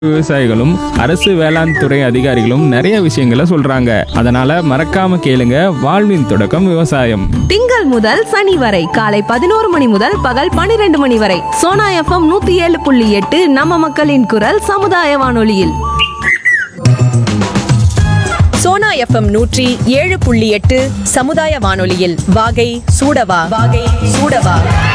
விவசாயிகளும் அரசு வேளாண் துறை அதிகாரிகளும் நிறைய விஷயங்களை சொல்றாங்க அதனால மறக்காம கேளுங்க வாழ்வின் தொடக்கம் விவசாயம் திங்கள் முதல் சனி வரை காலை பதினோரு மணி முதல் பகல் பனிரெண்டு மணி வரை சோனா எஃப்எம் நூத்தி ஏழு புள்ளி எட்டு நம்ம மக்களின் குரல் சமுதாய வானொலியில் சோனா எஃப்எம் நூற்றி ஏழு புள்ளி எட்டு சமுதாய வானொலியில் வாகை சூடவா வாகை சூடவா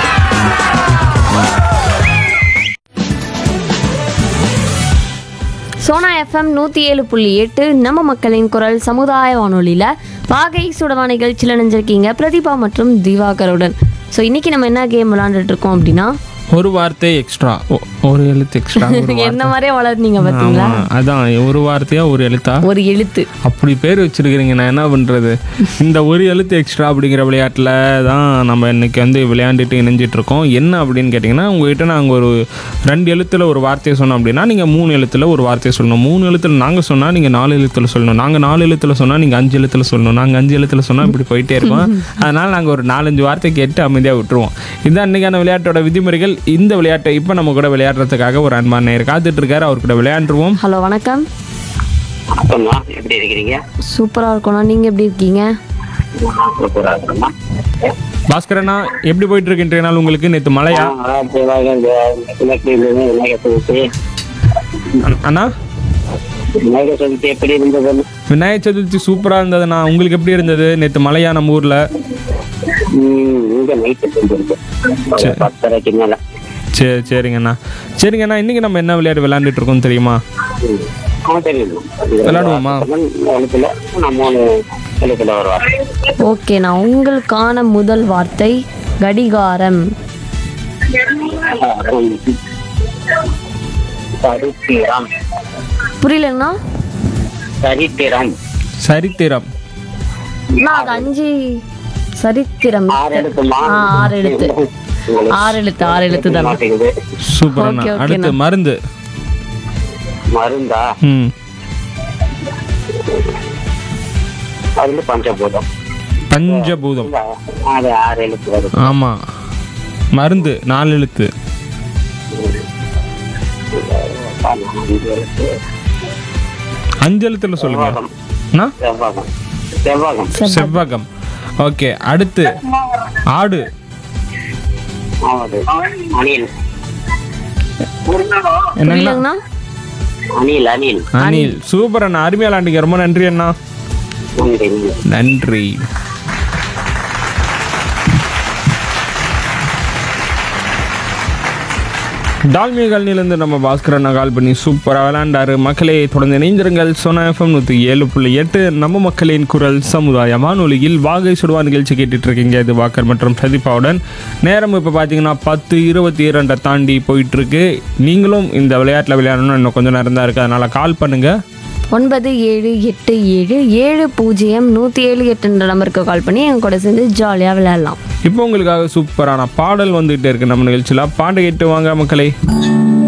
சோனா எஃப்எம் நூற்றி ஏழு புள்ளி எட்டு நம்ம மக்களின் குரல் சமுதாய வானொலியில் வாகை சுடவா நிகழ்ச்சியில் நினைஞ்சிருக்கீங்க பிரதீபா மற்றும் திவாகருடன் ஸோ இன்னைக்கு நம்ம என்ன கேம் விளாண்டுட்டு இருக்கோம் அப்படின்னா ஒரு வார்த்தை எக்ஸ்ட்ரா ஒரு எழுத்து எக்ஸ்ட்ரா என்ன மாதிரியே வளர்ந்தீங்க பார்த்தீங்களா அதான் ஒரு வார்த்தையா ஒரு எழுத்தா ஒரு எழுத்து அப்படி பேர் வச்சிருக்கிறீங்க நான் என்ன பண்றது இந்த ஒரு எழுத்து எக்ஸ்ட்ரா அப்படிங்கிற விளையாட்டில் தான் நம்ம இன்னைக்கு வந்து விளையாண்டுட்டு இணைஞ்சிட்டு இருக்கோம் என்ன அப்படின்னு கேட்டிங்கன்னா உங்ககிட்ட நாங்கள் ஒரு ரெண்டு எழுத்துல ஒரு வார்த்தையை சொன்னோம் அப்படின்னா நீங்கள் மூணு எழுத்துல ஒரு வார்த்தையை சொல்லணும் மூணு எழுத்துல நாங்கள் சொன்னால் நீங்கள் நாலு எழுத்துல சொல்லணும் நாங்கள் நாலு எழுத்துல சொன்னால் நீங்கள் அஞ்சு எழுத்துல சொல்லணும் நாங்கள் அஞ்சு எழுத்துல சொன்னால் இப்படி போயிட்டே இருக்கோம் அதனால் நாங்கள் ஒரு நாலஞ்சு வார்த்தை கேட்டு அமைதியாக விட்டுருவோம் இதுதான் இன்னைக்கான விளையாட்டோட விதிமுறைகள் இந்த விளையாட்டை இப்போ நம்ம கூட விளையாடுறதுக்காக ஒரு அன்பான நேயர் காத்துட்டு இருக்காரு அவர் கூட விளையாண்டுருவோம் ஹலோ வணக்கம் வணக்கம்மா எப்படி இருக்கிறீங்க சூப்பராக இருக்கணும் நீங்கள் எப்படி இருக்கீங்க சூப்பரா இருக்கிறோம்மா பாஸ்கரண்ணா எப்படி போயிட்டு இருக்கு இன்றைய நாள் உங்களுக்கு நேற்று மழையா விநாயகர் சதுர்த்தி அண்ணா- அண்ணா விநாயகர் சதுர்த்தி எப்படி இருந்தது விநாயகர் சதுர்த்தி சூப்பராக இருந்ததுண்ணா உங்களுக்கு எப்படி இருந்தது நேற்று மழையா நம்ம ஊரில் ம், இங்க நைட்டு செஞ்சிருக்கு சரி. பத்தரைக்கு மேல சரி சரிங்கண்ணா சரிங்கண்ணா இன்னைக்கு நம்ம என்ன விளையாட்டு விளையாண்டுட்டு இருக்கோம் தெரியுமா ம். ஆ, தெரியும் விளையாடுவோமா? எழுத்துல நான் மூணு எழுத்துல வருவார் ஓகே நான் உங்களுக்கான முதல் வார்த்தை கடிகாரம் சரித்திரம் புரியலங்கண்ணா சரித்திரம் சரித்திரம் நான் அது அஞ்சு சரித்திரம் ஆறு எழுத்துமா ஆ, ஆறு எழுத்து ஆறு எழுத்து ஆறு எழுத்து தானே மாட்டேங்குது சூப்பர்ண்ணா Okay, okay, அடுத்து அண்ணா. மருந்து மருந்தா ம் அது வந்து பஞ்சபூதம் பஞ்சபூதம் அது ஆறு எழுத்து வருது ஆமாம் மருந்து நாலு எழுத்து அஞ்சு எழுத்து அஞ்சு எழுத்துல சொல்லுங்க செவ்வாகம் அண்ணா செவ்வாகம் செவ்வாகம் செவ்வகம் ஓகே அடுத்து ஆடு ஆமாது அணில் என்னங்கண்ணா புரியலங்கண்ணா அணில் அணில் அனில் சூப்பர் அண்ணா அருமையா விளையாண்டுங்க ரொம்ப நன்றி அண்ணா நன்றி நன்றி டால்மியா காலனிலேருந்து நம்ம பாஸ்கர் அண்ணா கால் பண்ணி சூப்பராக விளையாண்டாரு மக்களே தொடர்ந்து இணைந்திருங்கள் சோனா எஃப்எம் நூற்றி ஏழு புள்ளி எட்டு நம்ம மக்களின் குரல் சமுதாய வானொலியில் வாகை சுடுவா நிகழ்ச்சி கேட்டுட்டு இருக்கீங்க இது வாக்கர் மற்றும் பிரதீபாவுடன் நேரம் இப்போ பார்த்தீங்கன்னா பத்து இருபத்தி இரண்டை தாண்டி போயிட்டு இருக்கு நீங்களும் இந்த விளையாட்டில் விளையாடணும்னு இன்னும் கொஞ்சம் நேரம் தான் இருக்குது அதனால் கால் பண்ணுங்கள் ஒன்பது ஏழு எட்டு ஏழு ஏழு பூஜ்ஜியம் நூற்றி ஏழு எட்டுன்ற நம்பருக்கு கால் பண்ணி எங்க கூட சேர்ந்து ஜாலியாக விளையாடலாம் இப்போ உங்களுக்காக சூப்பரான பாடல் வந்துகிட்டே இருக்கு நம்ம நிகழ்ச்சியில் பாட்டு கேட்டு வாங்க மக்களே